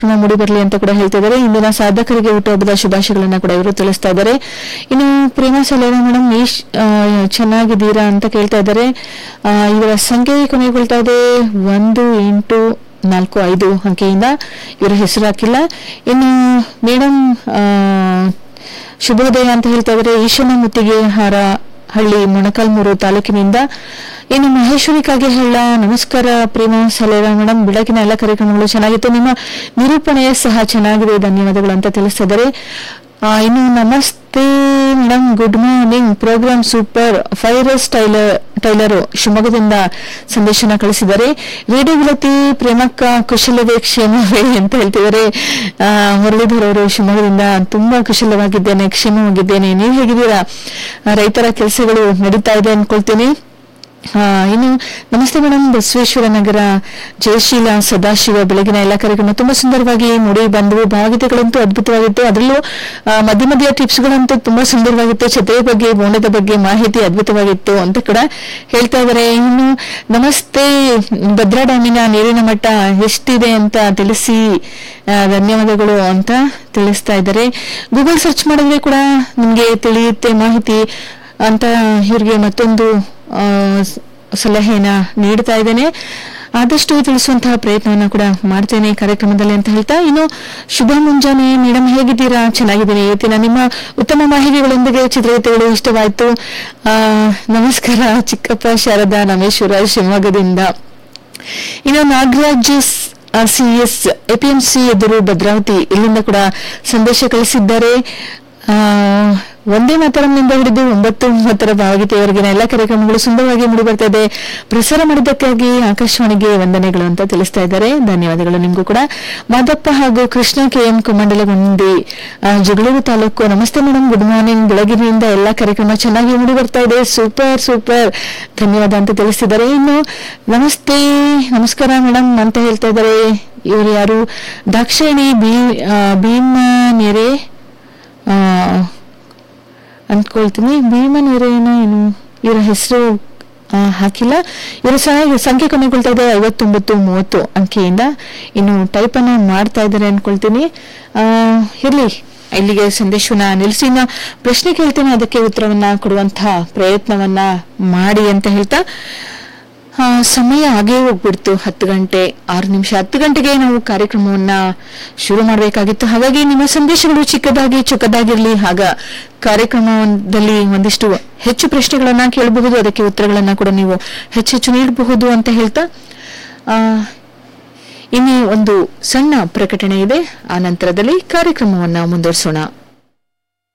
ಮೂಡಿ ಬರಲಿ ಅಂತ ಕೂಡ ಹೇಳ್ತಾ ಇದ್ದಾರೆ ಇಂದಿನ ಸಾಧಕರಿಗೆ ಹುಟ್ಟುಹಬ್ಬದ ಶುಭಾಶಯಗಳನ್ನ ಕೂಡ ಇವರು ತಿಳಿಸ್ತಾ ಇದ್ದಾರೆ ಇನ್ನು ಪ್ರೇಮ ಸಲೇನ ಮೇಡಮ್ ಈಶ್ ಆ, ಚೆನ್ನಾಗಿದ್ದೀರಾ ಅಂತ ಕೇಳ್ತಾ ಇದ್ದಾರೆ ಆ, ಇವರ ಸಂಖ್ಯೆ ಕೊನೆಗೊಳ್ತಾ ಇದೆ ಒಂದು ಎಂಟು ನಾಲ್ಕು ಐದು ಅಂಕೆಯಿಂದ ಇವರ ಹೆಸರು ಹಾಕಿಲ್ಲ ಇನ್ನು ಮೇಡಮ್ ಶುಭೋದಯ ಅಂತ ಹೇಳ್ತಾ ಇದ್ದಾರೆ ಈಶನ ಮುತ್ತಿಗೆ ಹಾರ ಹಳ್ಳಿ ಮೊಣಕಾಲ್ಮೂರು ತಾಲೂಕಿನಿಂದ ಇನ್ನು ಮಹೇಶ್ವರಿ ಕಾಗೆಹಳ್ಳ ನಮಸ್ಕಾರ ಪ್ರೇಮ ಸಲೇರ ಮೇಡಮ್ ಬೆಳಗಿನ ಎಲ್ಲ ಕಾರ್ಯಕ್ರಮಗಳು ಚೆನ್ನಾಗಿತ್ತು ನಿಮ್ಮ ನಿರೂಪಣೆ ಸಹ ಚೆನ್ನಾಗಿದೆ ಧನ್ಯವಾದಗಳು ಅಂತ ತಿಳಿಸಿದ್ದಾರೆ ಆ, ಇನ್ನು ನಮಸ್ತೆ madam good morning program super ಫೈರಸ್ ಟೈಲರ್ ಟೈಲರು ಶಿವಮೊಗ್ಗದಿಂದ ಸಂದೇಶನ ಕಳಿಸಿದ್ದಾರೆ ರೇಡಿಯೋ ಗೆಳತಿ ಪ್ರೇಮಕ್ಕ ಕುಶಲವೇ ಕ್ಷೇಮವೇ ಅಂತ ಹೇಳ್ತಿದ್ದಾರೆ ಆ, ಮುರಳೀಧರ್ ಅವರು ಶಿವಮೊಗ್ಗದಿಂದ ತುಂಬಾ ಕುಶಲವಾಗಿದ್ದೇನೆ ಕ್ಷೇಮವಾಗಿದ್ದೇನೆ ನೀವು ಹೇಗಿದ್ದೀರಾ ಆ, ರೈತರ ಕೆಲಸಗಳು ನಡೀತಾ ಇದೆ ಅನ್ಕೊಳ್ತೀನಿ ಆ, ಇನ್ನು ನಮಸ್ತೆ ಮೇಡಮ್ ಬಸವೇಶ್ವರ ನಗರ ಜಯಶೀಲ ಸದಾಶಿವ ಬೆಳಗಿನ ಎಲ್ಲ ಕಾರ್ಯಕ್ರಮ ತುಂಬಾ ಸುಂದರವಾಗಿ ಮೂಡಿ ಬಂದವು ಭಾವಗೀತೆಗಳಂತೂ ಅದ್ಭುತವಾಗಿತ್ತು ಅದರಲ್ಲೂ ಆ, ಮಧ್ಯ ಮಧ್ಯ ಟಿಪ್ಸ್ಗಳಂತೂ ತುಂಬಾ ಸುಂದರವಾಗಿತ್ತು ಛತ್ರಿಯ ಬಗ್ಗೆ ಬೋಂಡದ ಬಗ್ಗೆ ಮಾಹಿತಿ ಅದ್ಭುತವಾಗಿತ್ತು ಅಂತ ಕೂಡ ಹೇಳ್ತಾ ಇದ್ದಾರೆ ಇನ್ನು ನಮಸ್ತೆ ಭದ್ರಾ ಡ್ಯಾಮಿನ ನೀರಿನ ಮಟ್ಟ ಎಷ್ಟಿದೆ ಅಂತ ತಿಳಿಸಿ ಆ, ಧನ್ಯವಾದಗಳು ಅಂತ ತಿಳಿಸ್ತಾ ಇದ್ದಾರೆ ಗೂಗಲ್ ಸರ್ಚ್ ಮಾಡಿದ್ರೆ ಕೂಡ ನಿಮಗೆ ತಿಳಿಯುತ್ತೆ ಮಾಹಿತಿ ಅಂತ ಇವ್ರಿಗೆ ಮತ್ತೊಂದು ಆ, ಸ- ಸಲಹೆನ ನೀಡ್ತಾ ಇದ್ದೇನೆ ಆದಷ್ಟು ತಿಳಿಸುವಂತಹ ಪ್ರಯತ್ನವನ್ನ ಕೂಡ ಮಾಡ್ತೇನೆ ಕಾರ್ಯಕ್ರಮದಲ್ಲಿ ಅಂತ ಹೇಳ್ತಾ ಇನ್ನು ಶುಭ ಮುಂಜಾನೆ ಮೇಡಮ್ ಹೇಗಿದ್ದೀರಾ ಚೆನ್ನಾಗಿದ್ದೀನಿ ಇವತ್ತಿನ ನಿಮ್ಮ ಉತ್ತಮ ಮಾಹಿತಿಗಳೊಂದಿಗೆ ಚಿತ್ರಗೀತೆಗಳು ಇಷ್ಟವಾಯಿತು ಆ, ನಮಸ್ಕಾರ ಚಿಕ್ಕಪ್ಪ ಶಾರದಾ ನಮೇಶ್ವರ ಶಿವಮೊಗ್ಗದಿಂದ ಇನ್ನು ನಾಗರಾಜ್ ಸಿಎಸ್ ಎಪಿಎಂಸಿ ಎದುರು ಭದ್ರಾವತಿ ಇಲ್ಲಿಂದ ಕೂಡ ಸಂದೇಶ ಕಳಿಸಿದ್ದಾರೆ ಆ, ಒಂದೇ ಮಾತರಂನಿಂದ ಹಿಡಿದು ಒಂಬತ್ತು ಒಂಬತ್ತರ ಭಾವಗೀತೆಯವರೆಗಿನ ಎಲ್ಲ ಕಾರ್ಯಕ್ರಮಗಳು ಸುಂದರವಾಗಿ ಮೂಡಿ ಬರ್ತಾ ಇದೆ ಪ್ರಸಾರ ಮಾಡಿದ್ದಕ್ಕಾಗಿ ಆಕಾಶವಾಣಿಗೆ ವಂದನೆಗಳು ಅಂತ ತಿಳಿಸ್ತಾ ಇದ್ದಾರೆ ಧನ್ಯವಾದಗಳು ನಿಮಗೂ ಕೂಡ ಮಾದಪ್ಪ ಹಾಗೂ ಕೃಷ್ಣ ಕೆಎಂ ಕುಮಂಡಲಗುಂದಿ ಆ, ಜಗಳೂರು ತಾಲೂಕು ನಮಸ್ತೆ ಮೇಡಮ್ ಗುಡ್ ಮಾರ್ನಿಂಗ್ ಬೆಳಗಿನಿಂದ ಎಲ್ಲ ಕಾರ್ಯಕ್ರಮ ಚೆನ್ನಾಗಿ ಮೂಡಿ ಬರ್ತಾ ಇದೆ ಸೂಪರ್ ಸೂಪರ್ ಧನ್ಯವಾದ ಅಂತ ತಿಳಿಸಿದ್ದಾರೆ ಇನ್ನು ನಮಸ್ತೆ ನಮಸ್ಕಾರ ಮೇಡಮ್ ಅಂತ ಹೇಳ್ತಾ ಇದ್ದಾರೆ ಇವರು ಯಾರು ದಾಕ್ಷಾಯಣಿ ಬೀ ಆ, ಭೀಮ ನೆರೆ ಆ, ಅಂದ್ಕೊಳ್ತೀನಿ ಭೀಮನ್ ವೀರೇನ ಏನು ಇವರ ಹೆಸರು ಹಾಕಿಲ್ಲ ಇವರ ಸಹ ಸಂಖ್ಯೆ ಕೊನೆಗೊಳ್ತಾ ಇದೆ ಐವತ್ತೊಂಬತ್ತು ಮೂವತ್ತು ಅಂಕೆಯಿಂದ ಇನ್ನು ಟೈಪ್ ಅನ್ನ ಮಾಡ್ತಾ ಇದ್ದಾರೆ ಅನ್ಕೊಳ್ತೀನಿ ಆ, ಇರ್ಲಿ ಇಲ್ಲಿಗೆ ಸಂದೇಶವನ್ನ ನಿಲ್ಲಿಸಿ ಇನ್ನ ಪ್ರಶ್ನೆ ಕೇಳ್ತೇನೆ ಅದಕ್ಕೆ ಉತ್ತರವನ್ನ ಕೊಡುವಂತಹ ಪ್ರಯತ್ನವನ್ನ ಮಾಡಿ ಅಂತ ಹೇಳ್ತಾ ಆ, ಸಮಯ ಆಗೇ ಹೋಗ್ಬಿಡ್ತು ಹತ್ತು ಗಂಟೆ ಆರು ನಿಮಿಷ ಹತ್ತು ಗಂಟೆಗೆ ನಾವು ಕಾರ್ಯಕ್ರಮವನ್ನ ಶುರು ಮಾಡಬೇಕಾಗಿತ್ತು ಹಾಗಾಗಿ ನಿಮ್ಮ ಸಂದೇಶಗಳು ಚಿಕ್ಕದಾಗಿ ಚೊಕ್ಕದಾಗಿರ್ಲಿ ಆಗ ಕಾರ್ಯಕ್ರಮದಲ್ಲಿ ಒಂದಿಷ್ಟು ಹೆಚ್ಚು ಪ್ರಶ್ನೆಗಳನ್ನ ಕೇಳಬಹುದು ಅದಕ್ಕೆ ಉತ್ತರಗಳನ್ನ ಕೂಡ ನೀವು ಹೆಚ್ಚೆಚ್ಚು ನೀಡಬಹುದು ಅಂತ ಹೇಳ್ತಾ ಆ, ಇನ್ನು ಒಂದು ಸಣ್ಣ ಪ್ರಕಟಣೆ ಇದೆ ಆ ನಂತರದಲ್ಲಿ ಕಾರ್ಯಕ್ರಮವನ್ನ ಮುಂದುವರಿಸೋಣ